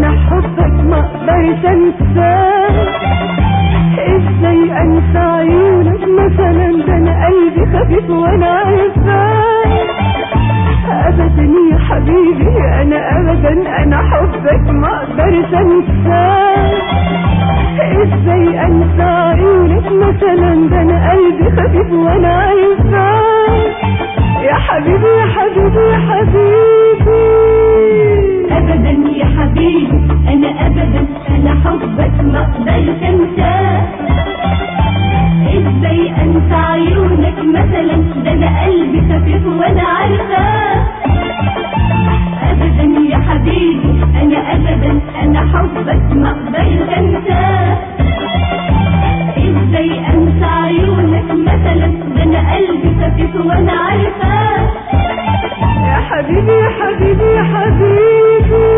انا حبك ما اقدرش انساه ازاي انسى عيونك مثلا ده انا قلبي خفيف وانا عارفاه ابدا يا حبيبي انا ابدا انا حبك ما اقدرش انساه ازاي انسى عيونك مثلا ده انا قلبي خفيف وانا عارفاه يا حبيبي يا حبيبي يا حبيبي ابدا يا حبيبي انا ابدا انا حبك ما اقدرش انساه ازاي انسى عيونك مثلا ده انا قلبي خفيف وانا عارفاه ابدا يا حبيبي انا ابدا انا حبك ما اقدرش انساه ازاي انسى عيونك مثلا ده انا قلبي خفيف وانا عارفاه يا حبيبي يا حبيبي يا حبيبي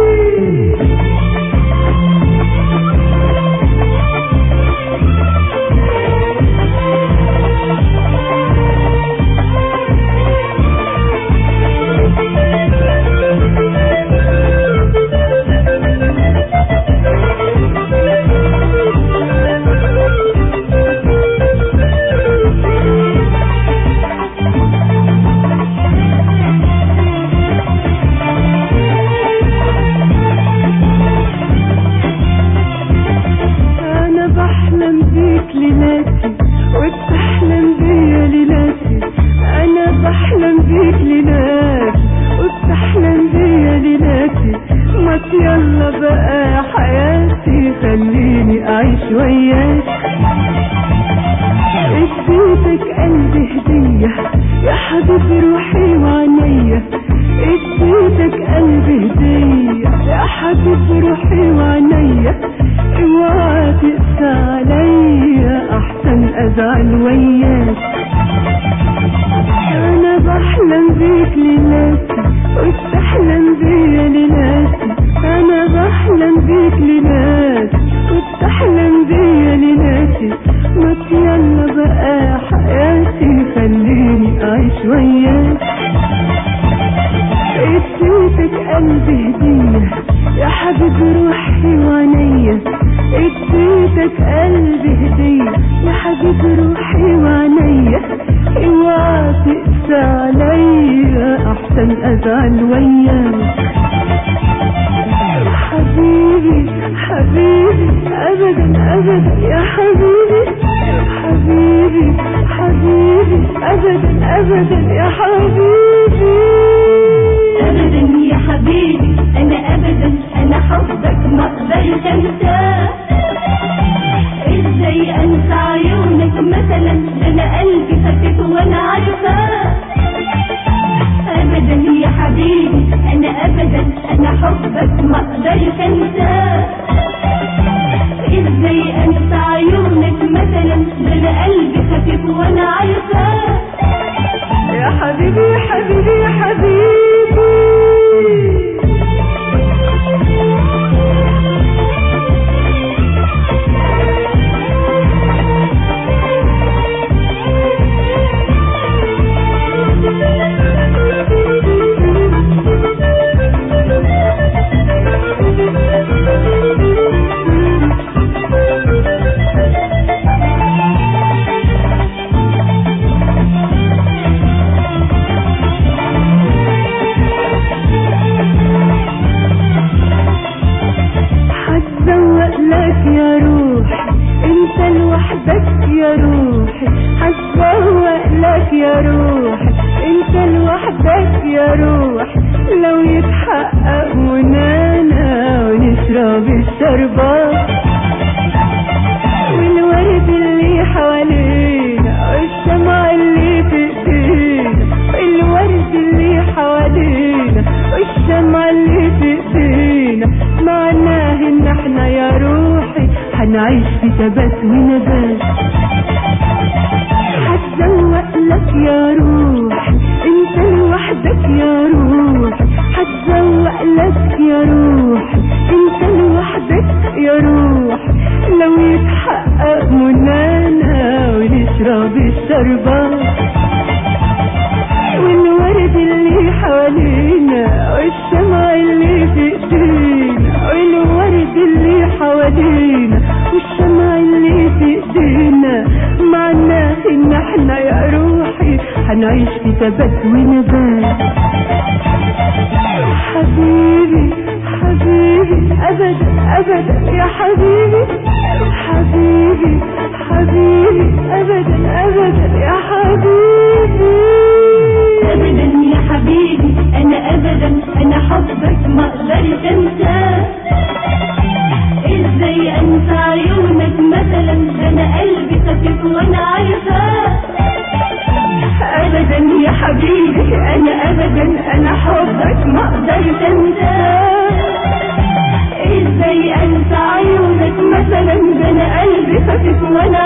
انا بحلم بيك ليلاتي وبتحلم بيا ليلاتي انا بحلم بيك ليلاتي وبتحلم بيا ليلاتي ما يلا بقى يا حياتي خليني اعيش وياك اديتك قلبي هدية يا حبيبي روحي وعينيا اديتك قلبي هدية يا حبيبي روحي وعينيا اوعى تقسى عليا احسن ازعل وياك انا بحلم بيك ليلاتي وبتحلم بيا ليلاتي انا بحلم بيك ليلاتي وبتحلم بيا ليلاتي ما يلا بقى يا حياتي خليني اعيش وياك اديتك قلبي هدية يا حبيبي روحي وعينيا اديتك قلبي هدية يا حبيبي روحي وعينيا اوعى تقسى عليا احسن ازعل وياك حبيبي حبيبي ابدا ابدا يا حبيبي حبيبي حبيبي ابدا ابدا يا حبيبي ابدا يا حبيبي انا ابدا انا حبك ما اقدرش انساه ازاي انسى عيونك مثلا ده انا قلبي خفيف وانا عارفاه ابدا يا حبيبي انا ابدا انا حبك ما اقدرش انساه ازاي انسى عيونك مثلا ده انا قلبي خفيف وانا عارفاه يا حبيبي يا حبيبي يا حبيبي هتزوق لك يا روحي انت لوحدك يا روحي هتزوق لك يا روحي انت لوحدك يا روحي لو يتحقق منانا ونشرب الشربات والورد اللي حوالينا والشمع اللي في ايدينا الورد اللي حوالينا والشمع اللي في ايدينا معناه ان احنا يا روحي هنعيش في ثبات ونبات هتزوق لك يا روحي انت لوحدك يا روحي هتزوق لك يا روحي انت لوحدك يا روحي لو يتحقق منانا ونشرب الشربات والورد اللي حوالينا والشمع اللي في ايدينا هنعيش في ثبات ونبات حبيبي حبيبي ابدا ابدا يا حبيبي حبيبي حبيبي ابدا ابدا يا حبيبي ابدا يا حبيبي انا ابدا انا حبك ما اقدرش انساه ازاي انسى عيونك مثلا ده انا قلبي خفيف وانا عارفاه ابدا يا حبيبي انا ابدا انا حبك ما اقدرش انساه ازاي انسى عيونك مثلا ده انا قلبي خفيف وانا